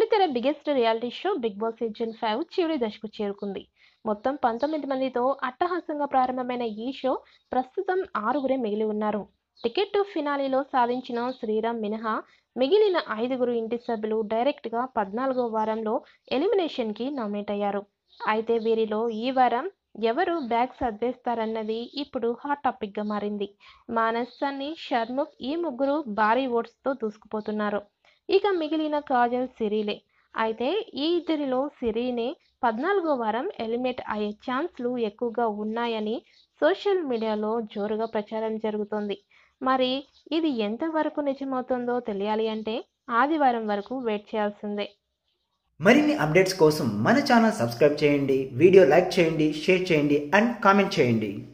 బుల్లితెర biggest reality show Big Boss season five చివరి దశకు చేరుకుంది మొత్తం పంతొమ్మిది మందితో అట్టహాసంగా ప్రారంభమైన ఈ షో ప్రస్తుతం ఆరుగురే మిగిలి ఉన్నారు టికెట్ టు ఫినాలీలో సాధించిన శ్రీరామ్ మినహా మిగిలిన ఐదుగురు ఇంటి సభ్యులు డైరెక్ట్గా పద్నాలుగో వారంలో ఎలిమినేషన్కి నామినేట్ అయ్యారు అయితే వీరిలో ఈ వారం ఎవరు బ్యాగ్ సర్దేస్తారన్నది ఇప్పుడు హాట్ టాపిక్గా మారింది మానస్ సన్నీ షర్ముఖ్ ఈ ముగ్గురు భారీ ఓట్స్తో దూసుకుపోతున్నారు ఇక మిగిలిన కాజల్ సిరీలే అయితే ఈ ఇద్దరిలో సిరీనే పద్నాలుగో వారం ఎలిమినేట్ అయ్యే ఛాన్స్లు ఎక్కువగా ఉన్నాయని సోషల్ మీడియాలో జోరుగా ప్రచారం జరుగుతోంది మరి ఇది ఎంతవరకు నిజమవుతుందో తెలియాలి అంటే ఆదివారం వరకు వెయిట్ చేయాల్సిందే మరిన్ని అప్డేట్స్ కోసం మన ఛానల్ సబ్స్క్రైబ్ చేయండి వీడియో లైక్ చేయండి షేర్ చేయండి అండ్ కామెంట్ చేయండి